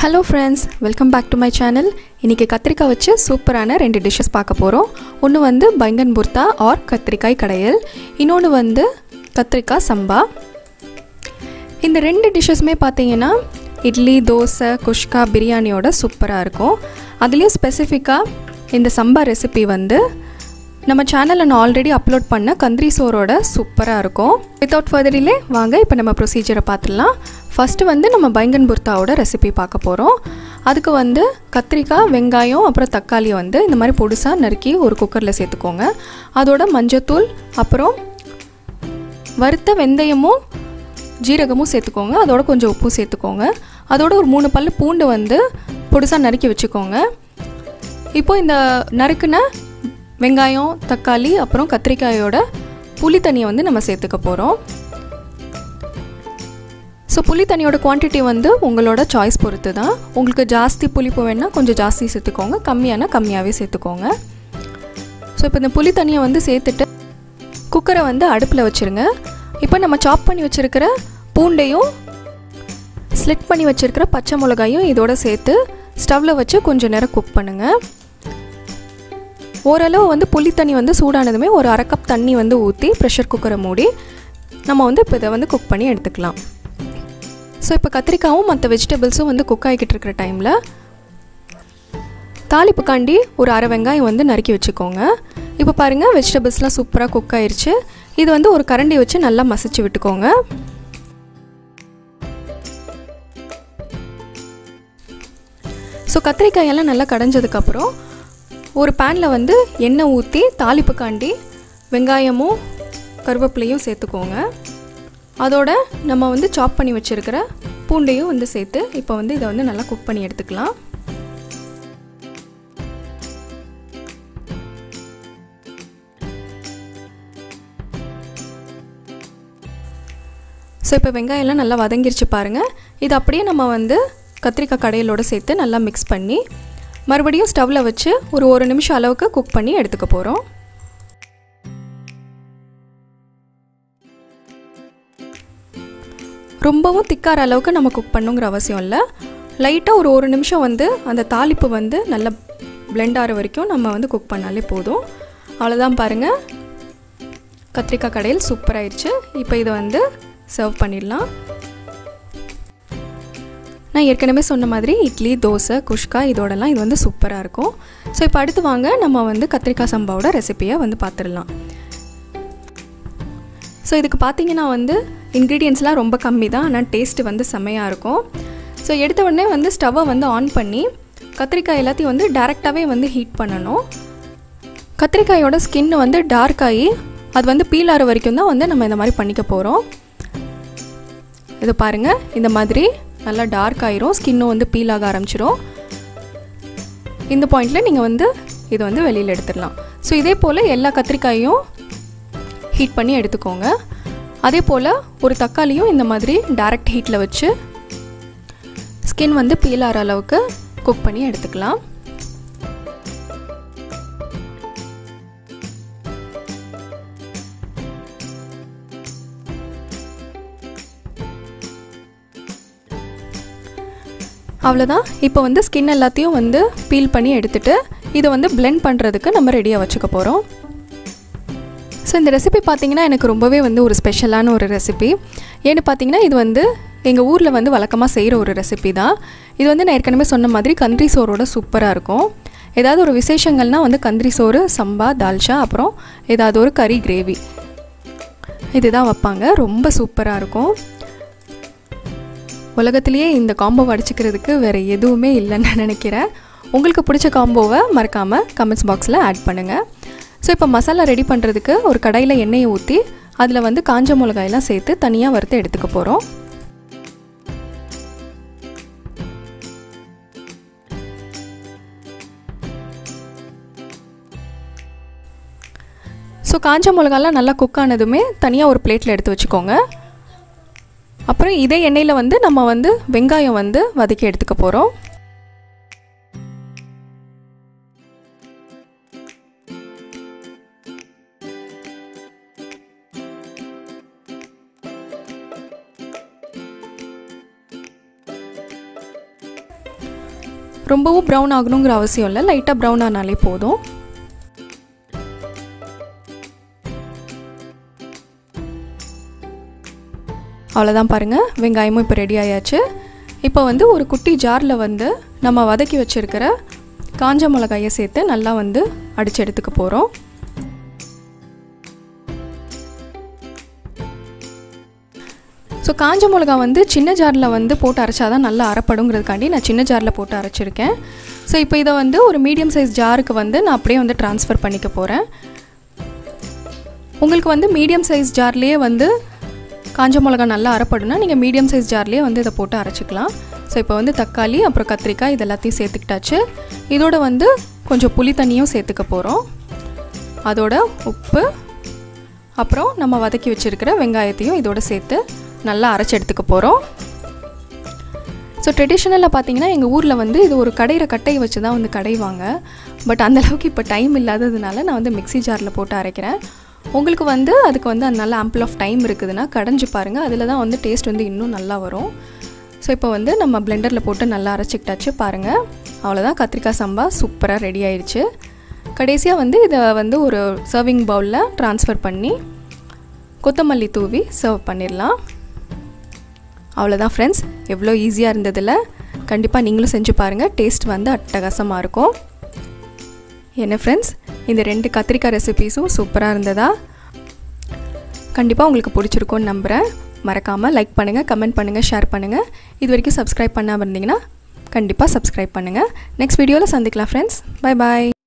hello friends welcome back to my channel இன்றைக்கி கத்திரிக்காய் வச்சு சூப்பரான ரெண்டு டிஷ்ஷஸ் பார்க்க போகிறோம் ஒன்று வந்து பைங்கன் புர்த்தா ஆர் கத்திரிக்காய் கடையல் இன்னொன்று வந்து கத்திரிக்காய் சம்பா இந்த ரெண்டு டிஷ்ஷஸுமே பார்த்தீங்கன்னா இட்லி தோசை குஷ்கா பிரியாணியோட சூப்பராக இருக்கும் அதுலேயும் ஸ்பெசிஃபிக்காக இந்த சம்பா ரெசிபி வந்து நம்ம சேனலில் நான் ஆல்ரெடி அப்லோட் பண்ண கந்திரி சோரோட சூப்பராக இருக்கும் வித்தவுட் ஃபர்தர் டிலே வாங்க இப்போ நம்ம ப்ரொசீஜரை பார்த்துடலாம் ஃபஸ்ட்டு வந்து நம்ம பைங்கன் புர்த்தாவோட ரெசிபி பார்க்க போகிறோம் அதுக்கு வந்து கத்திரிக்காய் வெங்காயம் அப்புறம் தக்காளி வந்து இந்த மாதிரி பொடுசாக நறுக்கி ஒரு குக்கரில் சேர்த்துக்கோங்க அதோட மஞ்சத்தூள் அப்புறம் வறுத்த வெந்தயமும் ஜீரகமும் சேர்த்துக்கோங்க அதோட கொஞ்சம் உப்பும் சேர்த்துக்கோங்க அதோட ஒரு மூணு பல் பூண்டு வந்து பொடுசாக நறுக்கி வச்சுக்கோங்க இப்போ இந்த நறுக்குன வெங்காயம் தக்காளி அப்புறம் கத்திரிக்காயோட புளி தண்ணியை வந்து நம்ம சேர்த்துக்க போகிறோம் ஸோ புளி தண்ணியோட குவான்டிட்டி வந்து உங்களோட சாய்ஸ் பொறுத்து தான் உங்களுக்கு ஜாஸ்தி புளிப்பு வேணால் கொஞ்சம் ஜாஸ்தி சேர்த்துக்கோங்க கம்மியானா கம்மியாகவே சேர்த்துக்கோங்க ஸோ இப்போ இந்த புளி தண்ணியை வந்து சேர்த்துட்டு குக்கரை வந்து அடுப்பில் வச்சுருங்க இப்போ நம்ம சாப் பண்ணி வச்சுருக்கிற பூண்டையும் ஸ்லிட் பண்ணி வச்சுருக்கிற பச்சை மிளகாயும் இதோட சேர்த்து ஸ்டவ்வில் வச்சு கொஞ்சம் நேரம் குக் பண்ணுங்கள் ஓரளவு வந்து புளி தண்ணி வந்து சூடானதுமே ஒரு அரை கப் தண்ணி வந்து ஊற்றி ப்ரெஷர் குக்கரை மூடி நம்ம வந்து இப்போ இதை வந்து குக் பண்ணி எடுத்துக்கலாம் ஸோ இப்போ கத்திரிக்காவும் மற்ற வெஜிடபிள்ஸும் வந்து குக் ஆகிக்கிட்டு இருக்கிற டைமில் தாளிப்புக்காண்டி ஒரு அரை வெங்காயம் வந்து நறுக்கி வச்சுக்கோங்க இப்போ பாருங்கள் வெஜிடபிள்ஸ்லாம் சூப்பராக குக் ஆயிடுச்சு இது வந்து ஒரு கரண்டி வச்சு நல்லா மசிச்சு விட்டுக்கோங்க ஸோ கத்திரிக்காயெல்லாம் நல்லா கடைஞ்சதுக்கப்புறம் ஒரு பேனில் வந்து எண்ணெய் ஊற்றி தாளிப்புக்காண்டி வெங்காயமும் கருவேப்பிலையும் சேர்த்துக்கோங்க அதோட நம்ம வந்து சாப் பண்ணி வச்சுருக்கிற பூண்டையும் வந்து சேர்த்து இப்போ வந்து இதை வந்து நல்லா குக் பண்ணி எடுத்துக்கலாம் ஸோ இப்போ வெங்காயம்லாம் நல்லா வதங்கிருச்சு பாருங்கள் இது அப்படியே நம்ம வந்து கத்திரிக்காய் கடையிலோடு சேர்த்து நல்லா மிக்ஸ் பண்ணி மறுபடியும் ஸ்டவ்வில் வச்சு ஒரு ஒரு நிமிஷம் அளவுக்கு குக் பண்ணி எடுத்துக்க போகிறோம் ரொம்பவும் திக்கார அளவுக்கு நம்ம குக் பண்ணுங்கிற அவசியம் இல்லை லைட்டாக ஒரு ஒரு நிமிஷம் வந்து அந்த தாளிப்பு வந்து நல்லா பிளெண்ட் ஆகிற வரைக்கும் நம்ம வந்து குக் பண்ணாலே போதும் அவ்வளோதான் பாருங்கள் கத்திரிக்காய் கடையில் சூப்பராகிடுச்சு இப்போ இதை வந்து சர்வ் பண்ணிடலாம் நான் ஏற்கனவே சொன்ன மாதிரி இட்லி தோசை குஷ்கா இதோடலாம் இது வந்து சூப்பராக இருக்கும் ஸோ இப்போ அடுத்து வாங்க நம்ம வந்து கத்திரிக்காய் சம்பாவோட ரெசிப்பியை வந்து பார்த்துடலாம் ஸோ இதுக்கு பார்த்தீங்கன்னா வந்து இன்க்ரீடியன்ஸ்லாம் ரொம்ப கம்மி தான் ஆனால் டேஸ்ட்டு வந்து செம்மையாக இருக்கும் ஸோ எடுத்த உடனே வந்து ஸ்டவ்வை வந்து ஆன் பண்ணி கத்திரிக்காய் எல்லாத்தையும் வந்து டேரெக்டாகவே வந்து ஹீட் பண்ணணும் கத்திரிக்காயோட ஸ்கின் வந்து டார்க் ஆகி அது வந்து பீல் ஆகிற வரைக்கும் தான் வந்து நம்ம இந்த மாதிரி பண்ணிக்க போகிறோம் இது பாருங்கள் இந்த மாதிரி நல்லா டார்க் ஆயிரும் ஸ்கின்னும் வந்து பீல் ஆக ஆரம்பிச்சிரும் இந்த பாயிண்டில் நீங்கள் வந்து இதை வந்து வெளியில் எடுத்துடலாம் ஸோ இதே போல் எல்லா கத்திரிக்காயும் ஹீட் பண்ணி எடுத்துக்கோங்க அதே போல் ஒரு தக்காளியும் இந்த மாதிரி டைரக்ட் ஹீட்டில் வச்சு ஸ்கின் வந்து பீல் ஆகிற அளவுக்கு குக் பண்ணி எடுத்துக்கலாம் அவ்வளோதான் இப்போ வந்து ஸ்கின் எல்லாத்தையும் வந்து பீல் பண்ணி எடுத்துகிட்டு இதை வந்து பிளெண்ட் பண்ணுறதுக்கு நம்ம ரெடியாக வச்சுக்க போகிறோம் ஸோ இந்த ரெசிபி பார்த்திங்கன்னா எனக்கு ரொம்பவே வந்து ஒரு ஸ்பெஷலான ஒரு ரெசிபி ஏன்னு பார்த்தீங்கன்னா இது வந்து எங்கள் ஊரில் வந்து வழக்கமாக செய்கிற ஒரு ரெசிபி தான் இது வந்து நான் ஏற்கனவே சொன்ன மாதிரி கந்திரி சோறோட சூப்பராக இருக்கும் ஏதாவது ஒரு விசேஷங்கள்னால் வந்து கந்திரி சோறு சம்பா தால்ச்சா அப்புறம் ஏதாவது ஒரு கறி கிரேவி இதுதான் வைப்பாங்க ரொம்ப சூப்பராக இருக்கும் உலகத்திலேயே இந்த காம்போ அடிச்சுக்கிறதுக்கு வேறு எதுவுமே இல்லைன்னு நான் நினைக்கிறேன் உங்களுக்கு பிடிச்ச காம்போவை மறக்காமல் கமெண்ட்ஸ் பாக்ஸில் ஆட் பண்ணுங்கள் ஸோ இப்போ மசாலா ரெடி பண்ணுறதுக்கு ஒரு கடாயில் எண்ணெயை ஊற்றி அதில் வந்து காஞ்ச மிளகாயெல்லாம் சேர்த்து தனியாக வறுத்து எடுத்துக்க போகிறோம் ஸோ காஞ்ச மிளகாலாம் நல்லா குக் ஆனதுமே தனியாக ஒரு பிளேட்டில் எடுத்து வச்சுக்கோங்க அப்புறம் இதே எண்ணெயில் வந்து நம்ம வந்து வெங்காயம் வந்து வதக்கி எடுத்துக்க போகிறோம் ரொம்பவும் ப்ரௌன் ஆகணுங்கிற அவசியம் இல்லை லைட்டாக ப்ரௌன் ஆனாலே போதும் அவ்வளோதான் பாருங்கள் வெங்காயமும் இப்போ ரெடி ஆயாச்சு இப்போ வந்து ஒரு குட்டி ஜாரில் வந்து நம்ம வதக்கி வச்சுருக்கிற காஞ்ச மிளகாயை சேர்த்து நல்லா வந்து அடித்து எடுத்துக்க போகிறோம் ஸோ காஞ்ச மிளகா வந்து சின்ன ஜாரில் வந்து போட்டு அரைச்சாதான் நல்லா அரைப்படுங்கிறதுக்காண்டி நான் சின்ன ஜாரில் போட்டு அரைச்சிருக்கேன் ஸோ இப்போ இதை வந்து ஒரு மீடியம் சைஸ் ஜாருக்கு வந்து நான் அப்படியே வந்து ட்ரான்ஸ்ஃபர் பண்ணிக்க போகிறேன் உங்களுக்கு வந்து மீடியம் சைஸ் ஜார்லேயே வந்து காஞ்ச மிளகா நல்லா அரைப்படுனா நீங்கள் மீடியம் சைஸ் ஜார்லேயே வந்து இதை போட்டு அரைச்சிக்கலாம் ஸோ இப்போ வந்து தக்காளி அப்புறம் கத்திரிக்காய் இது எல்லாத்தையும் சேர்த்துக்கிட்டாச்சு இதோட வந்து கொஞ்சம் புளி தண்ணியும் சேர்த்துக்க போகிறோம் அதோட உப்பு அப்புறம் நம்ம வதக்கி வச்சுருக்கிற வெங்காயத்தையும் இதோட சேர்த்து நல்லா அரைச்சி எடுத்துக்க போகிறோம் ஸோ ட்ரெடிஷ்னலாக பார்த்தீங்கன்னா எங்கள் ஊரில் வந்து இது ஒரு கடையிற கட்டையை வச்சு தான் வந்து கடைவாங்க பட் அந்தளவுக்கு இப்போ டைம் இல்லாததுனால நான் வந்து மிக்ஸி ஜாரில் போட்டு அரைக்கிறேன் உங்களுக்கு வந்து அதுக்கு வந்து அது நல்ல ஆம்பிள் ஆஃப் டைம் இருக்குதுன்னா கடைஞ்சி பாருங்கள் அதில் தான் வந்து டேஸ்ட் வந்து இன்னும் நல்லா வரும் ஸோ இப்போ வந்து நம்ம பிளெண்டரில் போட்டு நல்லா அரைச்சிக்கிட்டாச்சு பாருங்கள் அவ்வளோதான் கத்திரிக்காய் சம்பா சூப்பராக ரெடி ஆயிடுச்சு கடைசியாக வந்து இதை வந்து ஒரு சர்விங் பவுலில் ட்ரான்ஸ்ஃபர் பண்ணி கொத்தமல்லி தூவி சர்வ் பண்ணிடலாம் அவ்வளோதான் ஃப்ரெண்ட்ஸ் எவ்வளோ ஈஸியாக இருந்ததில் கண்டிப்பாக நீங்களும் செஞ்சு பாருங்கள் டேஸ்ட் வந்து அட்டகாசமாக இருக்கும் என்ன ஃப்ரெண்ட்ஸ் இந்த ரெண்டு கத்திரிக்காய் ரெசிபீஸும் சூப்பராக இருந்ததா கண்டிப்பாக உங்களுக்கு பிடிச்சிருக்கும்னு நம்புகிறேன் மறக்காமல் லைக் பண்ணுங்கள் கமெண்ட் பண்ணுங்கள் ஷேர் பண்ணுங்கள் இது வரைக்கும் சப்ஸ்கிரைப் பண்ணாமல் இருந்தீங்கன்னா கண்டிப்பாக சப்ஸ்கிரைப் பண்ணுங்கள் நெக்ஸ்ட் வீடியோவில் சந்திக்கலாம் ஃப்ரெண்ட்ஸ் பை பாய்